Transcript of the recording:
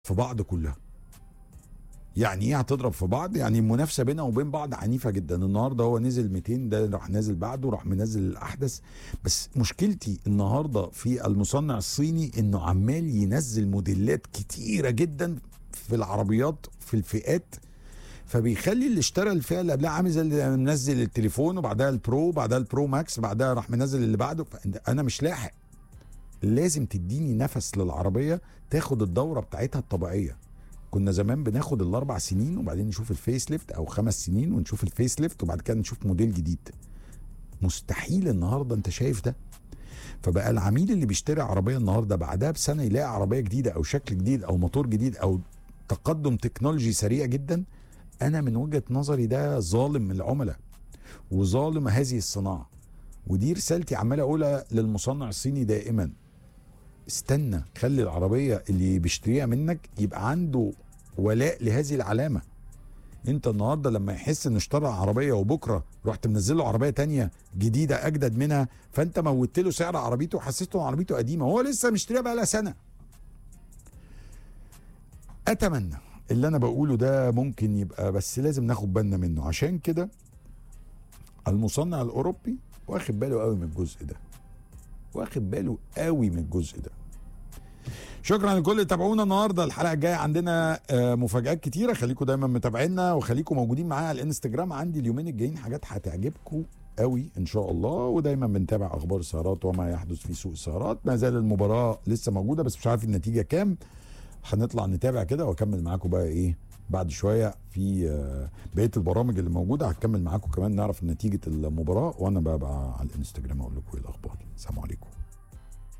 في بعض كلها يعني ايه هتضرب في بعض يعني المنافسه بينها وبين بعض عنيفه جدا النهارده هو نزل 200 ده راح نازل بعده راح منزل الاحدث بس مشكلتي النهارده في المصنع الصيني انه عمال ينزل موديلات كتيره جدا في العربيات في الفئات فبيخلي اللي اشترى الفئه اللي قبلها عامل زي اللي منزل التليفون وبعدها البرو بعدها البرو ماكس بعدها راح منزل اللي بعده انا مش لاحق لازم تديني نفس للعربيه تاخد الدوره بتاعتها الطبيعيه كنا زمان بناخد الاربع سنين وبعدين نشوف الفيس ليفت او خمس سنين ونشوف الفيس ليفت وبعد كده نشوف موديل جديد مستحيل النهارده انت شايف ده فبقى العميل اللي بيشتري عربيه النهارده بعدها بسنه يلاقي عربيه جديده او شكل جديد او موتور جديد او تقدم تكنولوجي سريع جدا انا من وجهه نظري ده ظالم من العملاء وظالم هذه الصناعه ودي رسالتي عمال اقولها للمصنع الصيني دائما استنى خلي العربيه اللي بيشتريها منك يبقى عنده ولاء لهذه العلامه انت النهارده لما يحس انه اشترى عربيه وبكره رحت منزل له عربيه تانية جديده اجدد منها فانت موتت له سعر عربيته وحسسته ان عربيته قديمه هو لسه مشتريها بقى لها سنه اتمنى اللي انا بقوله ده ممكن يبقى بس لازم ناخد بالنا منه عشان كده المصنع الاوروبي واخد باله قوي من الجزء ده واخد باله قوي من الجزء ده شكرا لكل اللي تابعونا النهارده الحلقه الجايه عندنا آه، مفاجات كتيره خليكم دايما متابعينا وخليكم موجودين معايا على الانستجرام عندي اليومين الجايين حاجات هتعجبكم قوي ان شاء الله ودايما بنتابع اخبار السيارات وما يحدث في سوق السيارات ما زال المباراه لسه موجوده بس مش عارف النتيجه كام هنطلع نتابع كده واكمل معاكم بقى ايه بعد شويه في آه، بقيه البرامج اللي موجوده هكمل معاكم كمان نعرف نتيجه المباراه وانا بقى, بقى على الانستجرام اقول لكم ايه الاخبار السلام عليكم